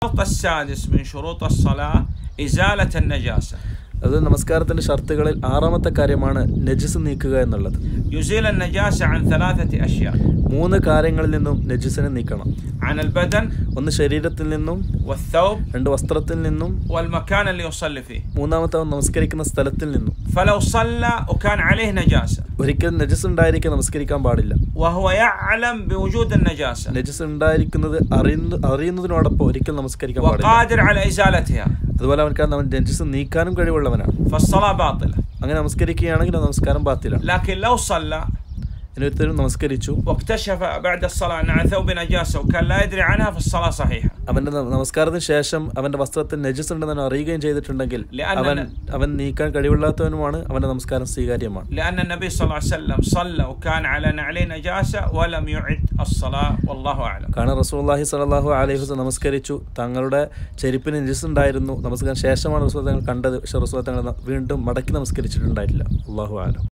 الشرط السادس من شروط الصلاة إزالة النجاسة അത് നമസ്കാരത്തിന്റെ ഷർത്തുകളിൽ ആറാമത്തെ കാര്യമാണ് നജിസ് നീക്കുക എന്നുള്ളത് يزيل النجاسة عن ثلاثة أشياء മൂന്ന് കാര്യങ്ങളിൽ നിന്നും നജിസിനെ നീക്കണം عن البدن ഒന്ന് ശരീരത്തിൽ നിന്നും والثوب രണ്ട് വസ്ത്രത്തിൽ നിന്നും والمكان اللي يصلي فيه മൂന്നാമത്തെ അവൻ നമസ്കരിക്കുന്ന സ്ഥലത്തിൽ നിന്നും فلو صلى وكان عليه نجاسة ഒരിക്കലും നജസ് ഉണ്ടായിരിക്കെ നമസ്കരിക്കാൻ പാടില്ല وهو يعلم بوجود النجاسة നജസ് ഉണ്ടായിരിക്കുന്നത് അറിയുന്ന അറിയുന്നതിനോടൊപ്പം ഒരിക്കലും നമസ്കരിക്കാൻ പാടില്ല وقادر على إزالتها അതുപോലെ അവൻക്ക് അവൻ നജസ് നീക്കാനും കഴിവുള്ളവനാണ് فالصلاة باطلة അങ്ങനെ നമസ്കരിക്കുകയാണെങ്കിൽ ആ നമസ്കാരം പാത്തില്ല لكن لو صلى ഇനി ഒരുത്തരും നമസ്കരിച്ചു واكتشف بعد الصلاة أن على ثوب نجاسة وكان لا يدري عنها فالصلاة صحيحة അവന്റെ ന- നമസ്കാരത്തിന് ശേഷം അവന്റെ വസ്ത്രത്തിൽ നജസ് ഉണ്ടെന്ന് അവൻ അറിയുകയും ചെയ്തിട്ടുണ്ടെങ്കിൽ لأن അവൻ അവൻ നീക്കാൻ കഴിവുള്ളാത്തവനുമാണ് അവന്റെ നമസ്കാരം സ്വീകാര്യമാണ് لأن النبي صلى الله عليه وسلم صلى وكان على نعليه نجاسة ولم يعد الصلاة والله أعلم കാരണം റസൂല്ലാഹി സലാഹു അലൈഹി വസല്ലം നമസ്കരിച്ചു തങ്ങളുടെ ചെരുപ്പിന് നജസ് ഉണ്ടായിരുന്നു നമസ്കാരം ശേഷമാണ് റസൂൽ തങ്ങൾ കണ്ടത് പക്ഷേ റസൂൽ തങ്ങൾ വീണ്ടും മടക്കി നമസ്കരിച്ചിട്ടുണ്ടായിട്ടില്ല അള്ളാഹു ആലം